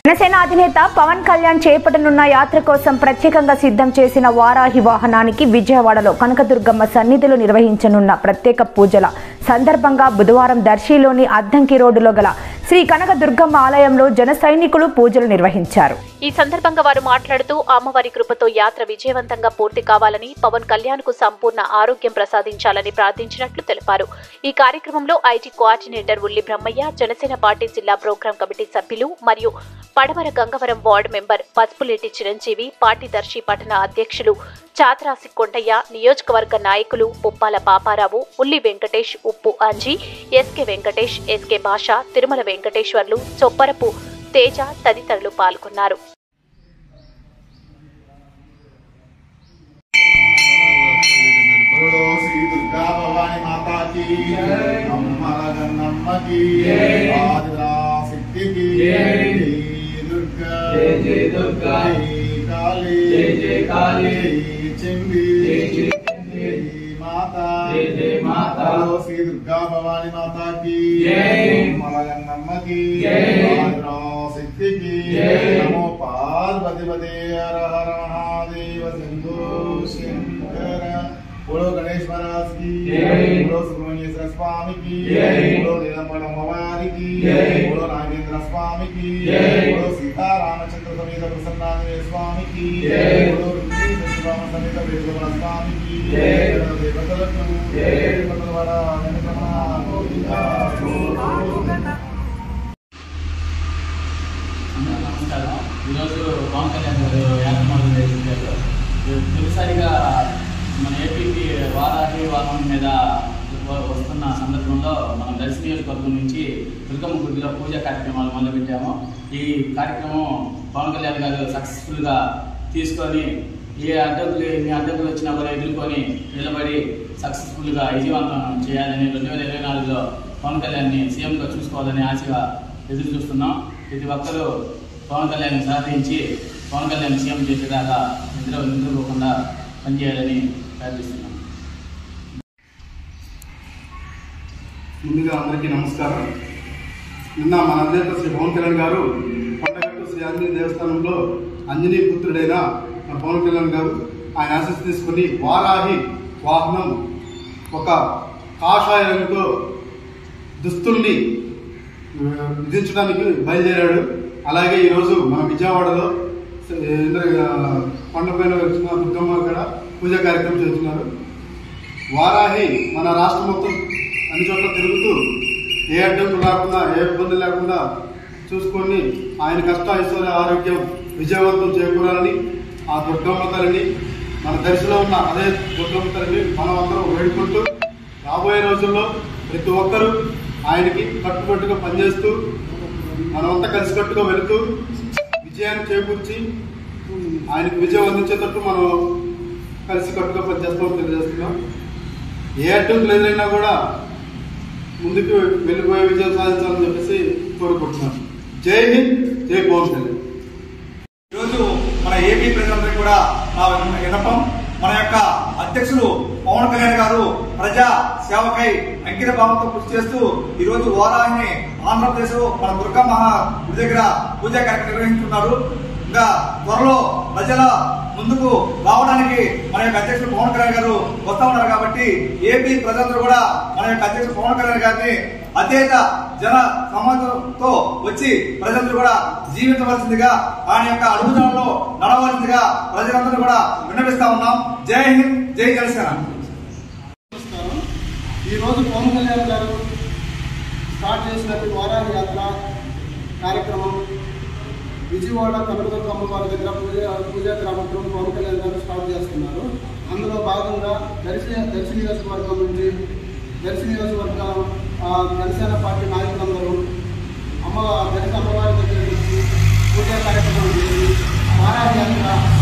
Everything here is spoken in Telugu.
జనసేన అధినేత పవన్ కళ్యాణ్ చేపట్టనున్న యాత్ర కోసం ప్రత్యేకంగా సిద్ధం చేసిన వారాహి వాహనానికి విజయవాడలో కనకదుర్గమ్మ సన్నిధిలో నిర్వహించనున్న ప్రత్యేక పూజల సందర్భంగా బుధవారం దర్శిలోని అద్దంకి రోడ్డులో గల శ్రీ కనకదుర్గమ్మ ఆలయంలో జన సైనికులు పూజలు నిర్వహించారు ఈ సందర్భంగా వారు మాట్లాడుతూ అమ్మవారి కృపతో యాత్ర విజయవంతంగా పూర్తి కావాలని పవన్ కళ్యాణ్ కు సంపూర్ణ ఆరోగ్యం ప్రసాదించాలని ప్రార్థించినట్లు తెలిపారు ఈ కార్యక్రమంలో IT coordinator Ulli Brahmaiah Janasena party జిల్లా ప్రోగ్రాం కమిటీ సభ్యులు మరియు Padamara Gangavaram ward member Pasupuleti Chiranjeevi party Darsi పట్టణ అధ్యక్షులు చాత్రాసి కొండయ్య నియోజకవర్గ నాయకులు పుప్పాల పాపారావు ఉల్లి వెంకటేష్ ఉప్పు అంజీ ఎస్కే వెంకటేష్ ఎస్కే భాష తిరుమల వెంకటేశ్వర్లు చొప్పరపు తేజ తదితరులు పాల్గొన్నారు बोलो श्री दुर्गा भवानी माता की अम्मा गन्नम्मा की आदिरा शक्ति की जय दुर्गा जय दुर्गा। जय काली जय जय काली। जय चंडी जय जय जय माता जय जय माता। बोलो श्री दुर्गा भवानी माता की जय। अम्मा गन्नम्मा की जय। आदिरा शक्ति की जय। नमो पार्वती पते हर हर महादेव सिंधु शंकर बोलो गणेश महाराज की जय। बोलो सुब्रमण्येश्वर स्वामी की जय। बोलो नीलमण अम्मवारी की जय। बोलो नागेंद्र स्वामी की जय। बोलो सीता रामचंद्र समेत प्रसन्नांजनेय स्वामी की जय। बोलो रुक्मिणी सत्यभामा समेत वेदवरा स्वामी की जय। देवतलक्ष्मी जय। देवतलवरा वेंकटरमण गोविंदा गोविंदा అందరికీ నమస్కారం ఈరోజు పవన్ కళ్యాణ్ గారు యాత్ర మొదలు చేశారు తొలిసారిగా మన ఏపీకి వారాహి వాహనం మీద వ- వస్తున్న సందర్భంలో మనం దర్శి నియోజకవర్గం నుంచి దుర్గమ్మ గుడిలో పూజా కార్యక్రమాలు మొదలుపెట్టాము ఈ కార్యక్రమం పవన్ కళ్యాణ్ గారు సక్సెస్ఫుల్గా తీసుకొని ఏ అడ్డంకులు ఎన్ని అడ్డంకులు వచ్చినా కూడా ఎదుర్కొని నిలబడి సక్సెస్ఫుల్గా విజయవంతం చేయాలని రెండు వేల ఇరవై నాలుగులో పవన్ కళ్యాణ్ని సీఎంగా చూసుకోవాలని ఆశగా ఎదురు చూస్తున్నాం ప్రతి ఒక్కరూ పవన్ కళ్యాణ్ సాధించి పవన్ కళ్యాణ్ సీఎం చేసేదాకా నిద్ర నిద్రపోకుండా పనిచేయాలని ప్రార్థిస్తున్నాం ముందుగా అందరికీ నమస్కారం నిన్న మన అధినేత శ్రీ పవన్ కళ్యాణ్ గారు కొండగట్టు శ్రీ ఆంజనేయ దేవస్థానంలో అంజనీ పుత్రుడైన మన పవన్ కళ్యాణ్ గారు ఆయన ఆశీస్సు తీసుకుని వారాహి వాహనం ఒక కాషాయ రంగుతో దుస్తుల్ని ఆ, విధించడానికి బయలుదేరాడు అలాగే ఈరోజు మన విజయవాడలో ఇంద్ర కొండపైన వచ్చిన దుర్గమ్మ అక్కడ పూజా కార్యక్రమం చేస్తున్నారు వారాహి మన రాష్ట్రం మొత్తం అన్ని చోట్ల తిరుగుతూ ఏ అడ్డంకు లేకుండా ఏ ఇబ్బంది లేకుండా చూసుకొని ఆయన కష్ట ఐశ్వర్య ఆరోగ్యం విజయవంతం చేకూరాలని ఆ దుర్గమ్మ తల్లిని మన దర్శిలో ఉన్న అదే దుర్గమ్మ తల్లిని మనం అందరం వేడుకుంటూ రాబోయే రోజుల్లో ప్రతి ఒక్కరూ ఆయనకి కట్టుబట్టుగా పనిచేస్తూ మనమంతా కలిసికట్టుగా వెళుతూ విజయాన్ని చేకూర్చి ఆయనకు విజయం అందించేటట్టు మనం కలిసి కట్టుగా పనిచేస్తామని తెలియజేస్తున్నాం ఏ అడ్డంకులు ఎదురైనా కూడా ముందుకు వెళ్ళిపోయే విజయం సాధించాలని చెప్పేసి కోరుకుంటున్నాను జై హింద్ జై పవన్ కళ్యాణ్ ఈరోజు మన ఏపీ ప్రజలందరికీ కూడా నా వినపం మన యొక్క అధ్యక్షులు పవన్ కళ్యాణ్ గారు ప్రజా సేవకై అంకిత భావంతో కృషి చేస్తూ ఈ రోజు వారాహిని ఆంధ్రప్రదేశ్ మన దుర్గా మహా గుడి దగ్గర పూజా కార్యక్రమం నిర్వహించున్నారు ఇంకా త్వరలో ప్రజల ముందుకు రావడానికి మన యొక్క అధ్యక్షుడు పవన్ కళ్యాణ్ గారు వస్తా ఉన్నారు కాబట్టి ఏపీ ప్రజలందరూ కూడా మన యొక్క అధ్యక్షుడు పవన్ కళ్యాణ్ గారిని అత్యంత జన సమాజంతో వచ్చి ప్రజలందరూ కూడా జీవించవలసిందిగా ఆయన యొక్క అడుగుదలలో నడవలసిందిగా ప్రజలందరూ కూడా విన్నవిస్తా ఉన్నాం జై హింద్ జై జనసేన నమస్కారం ఈరోజు పవన్ కళ్యాణ్ గారు స్టార్ట్ చేసినటువంటి వారాహి యాత్ర కార్యక్రమం విజయవాడ కనకదుర్గ అమ్మవారి దగ్గర పూజ పూజా కార్యక్రమం పవన్ కళ్యాణ్ గారు స్టార్ట్ చేస్తున్నారు అందులో భాగంగా దర్శి దర్శి నియోజకవర్గం నుంచి దర్శి నియోజకవర్గం ఆ, జనసేన పార్టీ నాయకులందరూ అమ్మ దర్శి అమ్మవారి దగ్గర నుంచి పూజా కార్యక్రమం చేసి వారాహి యాత్ర